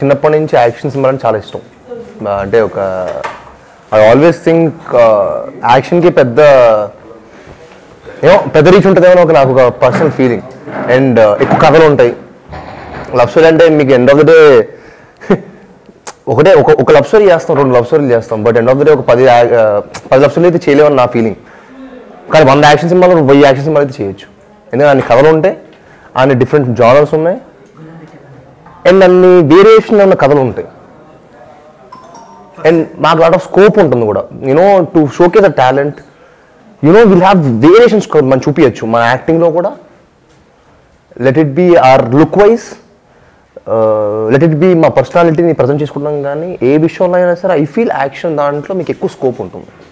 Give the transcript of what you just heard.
చిన్నప్పటి నుంచి action cinema అంటే చాలా ఇష్టం ఆ, అంటే ఒక ఐ ఆల్వేస్ థింక్ యాక్షన్కి పెద్ద ఏమో పెద్ద రీచ్ ఉంటుందేమో అని ఒక నాకు ఒక పర్సనల్ ఫీలింగ్ అండ్ ఎక్కువ కథలు ఉంటాయి లవ్ స్టోరీ అంటే మీకు ఎండ్ ఆఫ్ ద డే ఒకటే ఒక ఒక లవ్ స్టోరీ చేస్తాం రెండు లవ్ స్టోరీలు చేస్తాం but end of the day ఒక పది ఆ, పది లవ్ స్టోరీలు అయితే చేయలేమని నా ఫీలింగ్ కానీ వంద యాక్షన్ సినిమాలు వెయ్యి యాక్షన్ సినిమాలు అయితే చేయొచ్చు ఎందుకంటే అన్ని కథలు ఉంటాయి అన్ని డిఫరెంట్ జానర్స్ ఉన్నాయి అండ్ అన్ని వేరియేషన్ ఉన్న కథలు ఉంటాయి అండ్ మాకు లాట్ ఆఫ్ స్కోప్ ఉంటుంది కూడా you know to showcase a talent you know will have variations మనం చూపించచ్చు మన యాక్టింగ్లో కూడా let it be or look wise let it be మా పర్సనాలిటీని ప్రజెంట్ చేసుకుంటాం కానీ ఏ విషయంలో అయినా సరే ఐ ఫీల్ యాక్షన్ దాంట్లో మీకు ఎక్కువ స్కోప్ ఉంటుంది